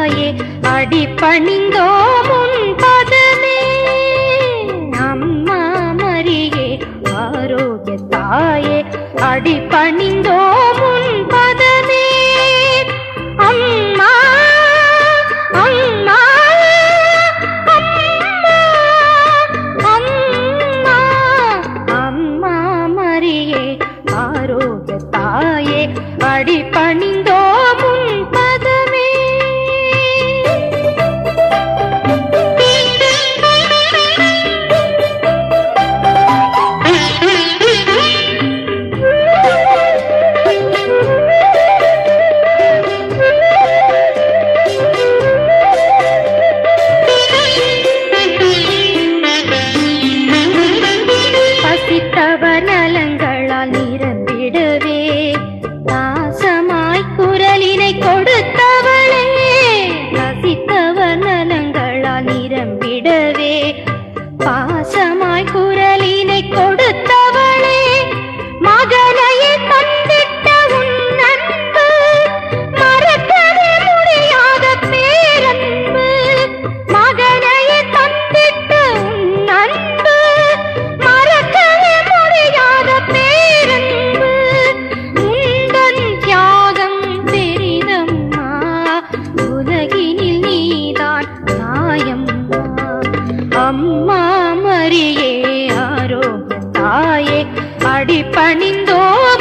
தாயே அடி பணிந்தோ முன் பதமே அம்மா மரியே ஆரோக்கிய தாயே அடி பணிந்தோ முன் பதமே அம்மா அம்மா அம்மா அம்மா அம்மா மரியே ஆரோக்கிய தாயே அடி பணிந்தோ முன் பதமே பசித்தவர் நலங்களால் நிரம்பிடவே நாசமாய் குரலினை கொடுத்தவளே பசித்தவர் நலங்களால் நிரம்பிடவே பாசமாய் குரலினை கொடுத்தவளே மகனையே தந்திட்ட உன் அன்பு மறக்கவே முடியாத பேரன்பு மகனையே தந்திட்ட உன் அன்பு மறக்கவே முடியாத பேரன்பு உந்தன் தியாகம் பெரிதம்மா உலகினில் நீதான் நாயம்மா அம்மா மரியே ஆரோ தாயே அடி பணிந்தோ